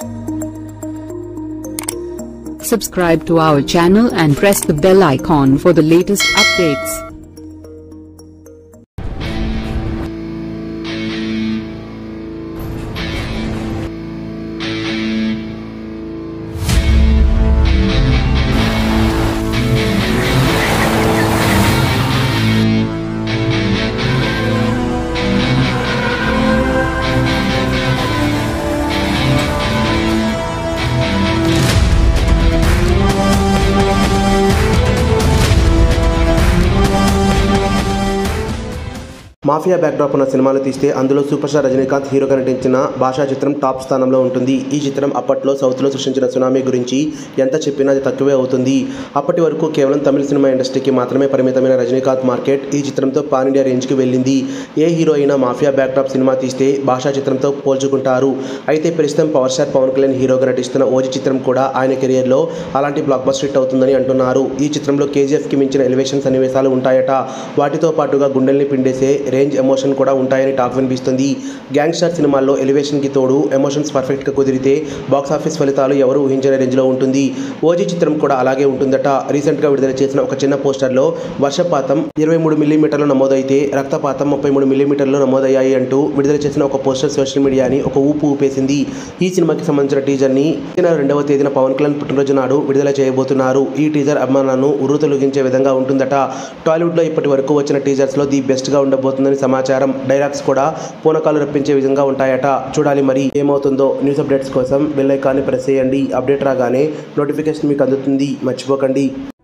Subscribe to our channel and press the bell icon for the latest updates. Mafia backdrop ఉన్న సినిమాలు తీస్తే అందులో super star Rajinikanth హీరోగా నటించిన భాషా చిత్రం టాప్ స్థానంలో ఉంటుంది ఈ చిత్రం అప్పట్లో సౌత్లో సృష్టించిన సునామీ గురించి ఎంత చెప్పినా అది తక్కువే అవుతుంది అప్పటి వరకు కేవలం తమిళ సినిమా ఇండస్ట్రీకి మాత్రమే పరిమితమైన రజనీకాంత్ మార్కెట్ ఈ చిత్రంతో పాన్ ఇండియా రేంజ్కి వెళ్ళింది ఏ హీరో అయినా మాఫియా బ్యాక్డ్రాప్ సినిమా తీస్తే భాషా చిత్రంతో పోల్చుకుంటారు అయితే ప్రస్తుతం పవర్ స్టార్ పవన్ కళ్యాణ్ హీరోగా నటిస్తున్న ఓజీ చిత్రం కూడా ఆయన కెరియర్లో అలాంటి బ్లాక్ బస్టర్ హిట్ అవుతుందని అంటున్నారు ఈ చిత్రంలో కేజీఎఫ్కి మించిన ఎలివేషన్ సన్నివేశాలు ఉంటాయట వాటితో పాటుగా గుండెల్ని పిండేసే రేంజ్ ఎమోషన్ కూడా ఉంటాయని టాక్ వినిపిస్తుంది గ్యాంగ్స్టర్ సినిమాల్లో ఎలివేషన్కి తోడు ఎమోషన్స్ పర్ఫెక్ట్గా కుదిరితే బాక్స్ ఆఫీస్ ఫలితాలు ఎవరు ఊహించని రేంజ్లో ఉంటుంది ఓజీ చిత్రం కూడా అలాగే ఉంటుందట రీసెంట్గా విడుదల చేసిన ఒక చిన్న పోస్టర్లో వర్షపాతం ఇరవై మూడు మిల్లీమీటర్లు నమోదైతే రక్తపాతం ముప్పై మూడు మిల్లీమీటర్లు నమోదయ్యాయి అంటూ విడుదల చేసిన ఒక పోస్టర్ సోషల్ మీడియాని ఒక ఊపు ఊపేసింది ఈ సినిమాకి సంబంధించిన టీజర్ని ఈ నెల రెండవ తేదీన పవన్ కళ్యాణ్ పుట్టినరోజు నాడు విడుదల చేయబోతున్నారు ఈ టీజర్ అభిమానులను ఉర్రూతొలగించే విధంగా ఉంటుందట టాలీవుడ్లో ఇప్పటి వరకు వచ్చిన టీజర్స్లో ది బెస్ట్గా ఉండబోతుందని సమాచారం డైలాగ్స్ కూడా పూనకాలు రప్పించే విధంగా ఉంటాయట చూడాలి మరి ఏమవుతుందో న్యూస్ అప్డేట్స్ కోసం బెల్ ఐకాన్ని ప్రెస్ చేయండి అప్డేట్ రాగానే నోటిఫికేషన్ మీకు అందుతుంది మర్చిపోకండి